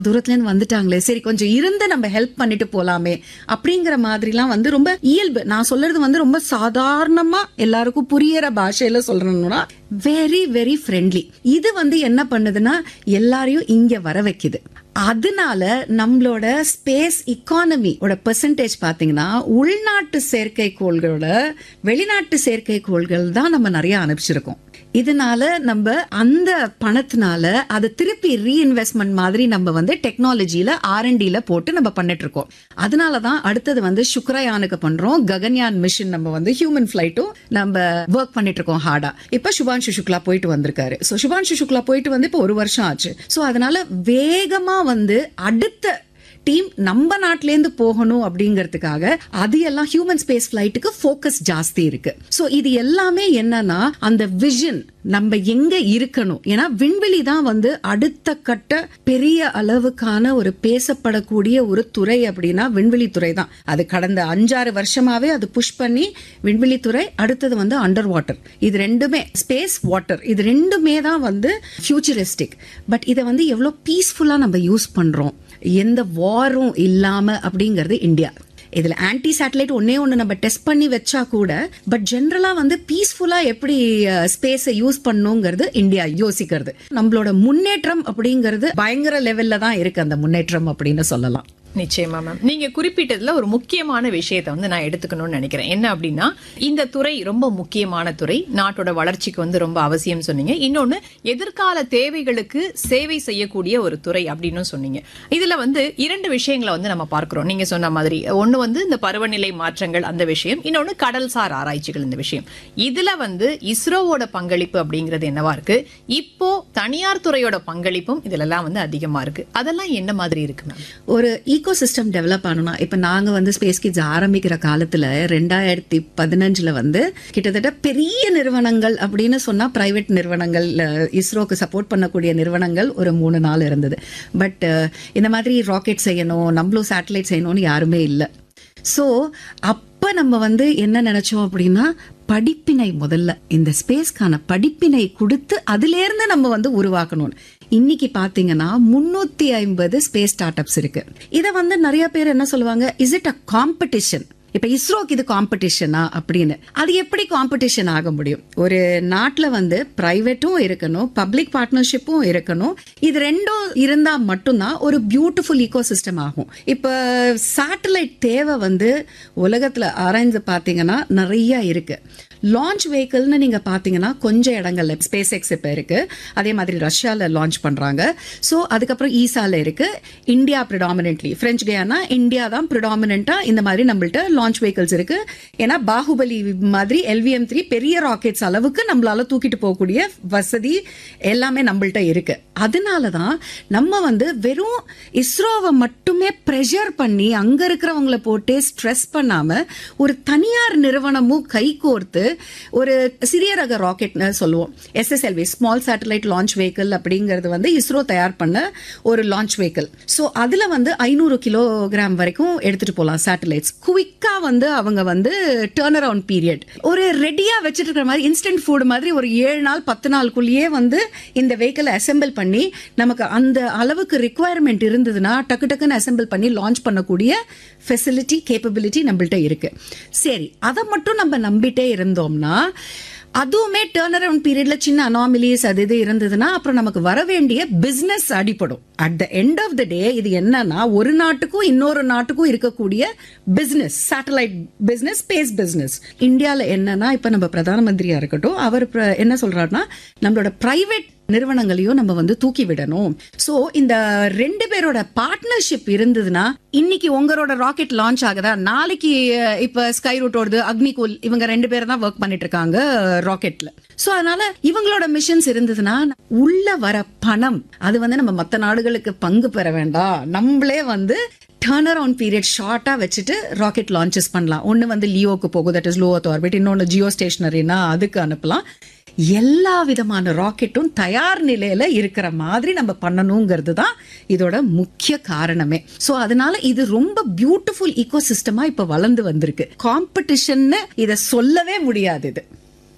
தூரத்துல இருந்து வந்துட்டாங்களே சரி கொஞ்சம் இருந்து நம்ம ஹெல்ப் பண்ணிட்டு போலாமே அப்படிங்கிற மாதிரிலாம் வந்து ரொம்ப இயல்பு நான் சொல்றது வந்து ரொம்ப சாதாரணமா எல்லாருக்கும் புரியற பாஷையில சொல்றேன்னா வெரி வெரி ஃப்ரெண்ட்லி இது வந்து என்ன பண்ணுதுன்னா எல்லாரையும் இங்க வர வைக்குது அதனால நம்மளோட ஸ்பேஸ் இக்கானமியோட பெர்சன்டேஜ் பாத்தீங்கன்னா உள்நாட்டு செயற்கைக்கோள்களோட வெளிநாட்டு செயற்கைக்கோள்கள் தான் நம்ம நிறைய அனுப்பிச்சிருக்கோம் இதனால நம்ம அந்த பணத்தினால அதை திருப்பி ரீஇன்வெஸ்ட்மெண்ட் மாதிரி நம்ம வந்து டெக்னாலஜியில ஆர்என்டில போட்டு நம்ம பண்ணிட்டு இருக்கோம் அதனால தான் அடுத்தது வந்து சுக்ரயானுக்கு பண்றோம் ககன்யான் மிஷன் நம்ம வந்து ஹியூமன் ஃபிளைட்டும் நம்ம ஒர்க் பண்ணிட்டு இருக்கோம் ஹார்டா இப்ப சுபான்ஷு சுக்லா போயிட்டு வந்திருக்காரு சோ சுபான்ஷு சுக்லா போயிட்டு வந்து இப்போ ஒரு வருஷம் ஆச்சு சோ அதனால வேகமா வந்து அடுத்த டீம் நம்ம நாட்டில இருந்து போகணும் அப்படிங்கிறதுக்காக அது எல்லாம் ஹியூமன் ஸ்பேஸ் ஃபிளைட்டுக்கு ஃபோக்கஸ் ஜாஸ்தி இருக்கு சோ இது எல்லாமே என்னன்னா அந்த விஷன் நம்ம எங்க இருக்கணும் ஏன்னா விண்வெளி தான் வந்து அடுத்த கட்ட பெரிய அளவுக்கான ஒரு பேசப்படக்கூடிய ஒரு துறை அப்படின்னா விண்வெளி துறை தான் அது கடந்த அஞ்சாறு வருஷமாவே அது புஷ் பண்ணி விண்வெளி துறை அடுத்தது வந்து அண்டர் வாட்டர் இது ரெண்டுமே ஸ்பேஸ் வாட்டர் இது ரெண்டுமே தான் வந்து ஃபியூச்சரிஸ்டிக் பட் இதை வந்து எவ்வளவு பீஸ்ஃபுல்லா நம்ம யூஸ் பண்றோம் எந்த வாரும் இல்லாம அப்படிங்கிறது இந்தியா இதுல ஆன்டி சேட்டலைட் ஒன்னே ஒண்ணு நம்ம டெஸ்ட் பண்ணி வச்சா கூட பட் ஜென்ரலா வந்து பீஸ்ஃபுல்லா எப்படி ஸ்பேஸை யூஸ் பண்ணுங்கிறது இந்தியா யோசிக்கிறது நம்மளோட முன்னேற்றம் அப்படிங்கிறது பயங்கர லெவல்ல தான் இருக்கு அந்த முன்னேற்றம் அப்படின்னு சொல்லலாம் நிச்சயமா மேம் நீங்க குறிப்பிட்டதுல ஒரு முக்கியமான விஷயத்தை வந்து நான் எடுத்துக்கணும்னு நினைக்கிறேன் என்ன அப்படின்னா இந்த துறை ரொம்ப முக்கியமான துறை நாட்டோட வளர்ச்சிக்கு வந்து ரொம்ப அவசியம் சொன்னீங்க இன்னொன்னு எதிர்கால தேவைகளுக்கு சேவை செய்யக்கூடிய ஒரு துறை அப்படின்னு சொன்னீங்க இதுல வந்து இரண்டு விஷயங்களை வந்து நம்ம பார்க்கிறோம் நீங்க சொன்ன மாதிரி ஒண்ணு வந்து இந்த பருவநிலை மாற்றங்கள் அந்த விஷயம் இன்னொன்னு கடல்சார் ஆராய்ச்சிகள் இந்த விஷயம் இதுல வந்து இஸ்ரோவோட பங்களிப்பு அப்படிங்கிறது என்னவா இருக்கு இப்போ தனியார் துறையோட பங்களிப்பும் இதுல எல்லாம் வந்து அதிகமா இருக்கு அதெல்லாம் என்ன மாதிரி இருக்கு மேம் ஒரு ஈகோ சிஸ்டம் டெவலப் ஆகணும்னா இப்ப நாங்க வந்து ஸ்பேஸ் கிட்ஸ் ஆரம்பிக்கிற காலத்துல ரெண்டாயிரத்தி பதினஞ்சுல வந்து கிட்டத்தட்ட பெரிய நிறுவனங்கள் அப்படின்னு சொன்னா பிரைவேட் நிறுவனங்கள் அஹ், இஸ்ரோக்கு சப்போர்ட் பண்ணக்கூடிய நிறுவனங்கள் ஒரு மூணு நாள் இருந்தது பட் இந்த மாதிரி ராக்கெட் செய்யணும் நம்மளும் சேட்டலைட் செய்யணும்னு யாருமே இல்லை சோ அப்ப நம்ம வந்து என்ன நினைச்சோம் அப்படின்னா படிப்பினை முதல்ல இந்த ஸ்பேஸ்க்கான படிப்பினை கொடுத்து அதுல இருந்து நம்ம வந்து உருவாக்கணும் இன்னைக்கு பாத்தீங்கன்னா முன்னூத்தி ஐம்பது ஸ்பேஸ் ஸ்டார்ட் அப்ஸ் இருக்கு இத வந்து நிறைய பேர் என்ன சொல்லுவாங்க இஸ் இட் அ காம்படிஷன் இப்ப இஸ்ரோக்கு இது காம்படிஷனா அப்படின்னு அது எப்படி காம்படிஷன் ஆக முடியும் ஒரு நாட்டுல வந்து பிரைவேட்டும் இருக்கணும் பப்ளிக் பார்ட்னர்ஷிப்பும் இருக்கணும் இது ரெண்டும் இருந்தா மட்டும்தான் ஒரு பியூட்டிஃபுல் ஈகோ சிஸ்டம் ஆகும் இப்ப சேட்டலைட் தேவை வந்து உலகத்துல ஆராய்ந்து பாத்தீங்கன்னா நிறைய இருக்கு லான்ச் வெஹிக்கிள்னு நீங்க பாத்தீங்கன்னா கொஞ்சம் இடங்கள்ல ஸ்பேஸ் எக்ஸ் இப்ப இருக்கு அதே மாதிரி ரஷ்யால லான்ச் பண்றாங்க சோ அதுக்கப்புறம் ஈசால இருக்கு India predominantly French Guiana India தான் ப்ரிடாமினென்ட்டா இந்த மாதிரி நம்மள்ட்ட லான்ச் வெஹிக்கிள்ஸ் இருக்கு ஏன்னா பாகுபலி மாதிரி எல்விஎம் த்ரீ பெரிய ராக்கெட்ஸ் அளவுக்கு நம்மளால தூக்கிட்டு போகக்கூடிய வசதி எல்லாமே நம்மள்ட்ட இருக்கு அதனாலதான் நம்ம வந்து வெறும் இஸ்ரோவை மட்டுமே ப்ரெஷர் பண்ணி அங்க இருக்கிறவங்கள போட்டு ஸ்ட்ரெஸ் பண்ணாம ஒரு தனியார் நிறுவனமும் கைகோர்த்து ஒரு சிறிய ரக ராக்கெட்னு சொல்லுவோம் SSLV small satellite launch vehicle அப்படிங்கிறது வந்து இஸ்ரோ தயார் பண்ண ஒரு லான்ச் வெஹிக்கிள் ஸோ அதுல வந்து ஐநூறு கிலோகிராம் வரைக்கும் எடுத்துட்டு போகலாம் சேட்டலைட்ஸ் குவிக்கா வந்து அவங்க வந்து டேர்ன் அரவுண்ட் பீரியட் ஒரு ரெடியா வச்சுட்டு இருக்கிற மாதிரி இன்ஸ்டன்ட் ஃபுட் மாதிரி ஒரு ஏழு நாள் பத்து நாளுக்குள்ளேயே வந்து இந்த வெஹிக்கிளை அசெம்பிள் பண்ணி நமக்கு அந்த அளவுக்கு ரிக்குவயர்மெண்ட் இருந்ததுன்னா டக்கு டக்குன்னு அசெம்பிள் பண்ணி லான்ச் பண்ணக்கூடிய ஃபெசிலிட்டி கேப்பபிலிட்டி நம்மள்ட்ட இருக்கு சரி அதை மட்டும் நம்ம நம்பிட்டே இருந்தோம்னா அதுவுமே டேர்ன் அரவுண்ட் பீரியட்ல சின்ன அனாமிலிஸ் அது இது இருந்ததுன்னா அப்புறம் நமக்கு வர வேண்டிய பிசினஸ் அடிப்படும் at the end of the day இது என்னன்னா ஒரு நாட்டுக்கும் இன்னொரு நாட்டுக்கும் இருக்கக்கூடிய business satellite business space business இந்தியால என்னன்னா இப்ப நம்ம பிரதான மந்திரியா இருக்கட்டும் அவர் பிர- என்ன சொல்றாருன்னா நம்மளோட பிரைவேட் நிறுவனங்களையும் நம்ம வந்து தூக்கி விடணும் சோ இந்த ரெண்டு பேரோட பார்ட்னர்ஷிப் இருந்ததுன்னா இன்னைக்கு உங்களோட ராக்கெட் லான்ச் ஆகுதா நாளைக்கு அஹ், இப்ப ஸ்கை ரூட்டோடது அக்னிகூல் இவங்க ரெண்டு பேரும் தான் ஒர்க் பண்ணிட்டு இருக்காங்க ராக்கெட்ல சோ அதனால இவங்களோட மிஷன்ஸ் இருந்ததுன்னா உள்ள வர பணம் அது வந்து நம்ம மத்த நாடுகளுக்கு பங்கு பெற வேண்டாம் நம்மளே வந்து டேர்ன் அரவுண்ட் பீரியட் ஷார்ட்டா வச்சுட்டு ராக்கெட் லான்ச்சஸ் பண்ணலாம் ஒன்னு வந்து லியோக்கு போகும் தட் இஸ் லோ ஆர்பிட் இன்னொன்னு ஜியோ ஸ்டேஷனரினா அதுக்கு அனுப்பலாம் எல்லா விதமான ராக்கெட்டும் தயார் நிலையில இருக்கிற மாதிரி நம்ம பண்ணணுங்கிறது தான் இதோட முக்கிய காரணமே சோ அதனால இது ரொம்ப பியூட்டிஃபுல் ஈகோ சிஸ்டமா இப்ப வளர்ந்து வந்திருக்கு காம்படிஷன்னு இத சொல்லவே முடியாது இது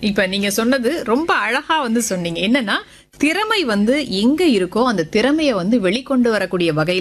இப்ப நீங்க சொன்னது ரொம்ப அழகா வந்து சொன்னீங்க என்னன்னா திறமை வந்து எங்க இருக்கோ அந்த திறமையை வந்து வெளிக்கொண்டு வரக்கூடிய வகையில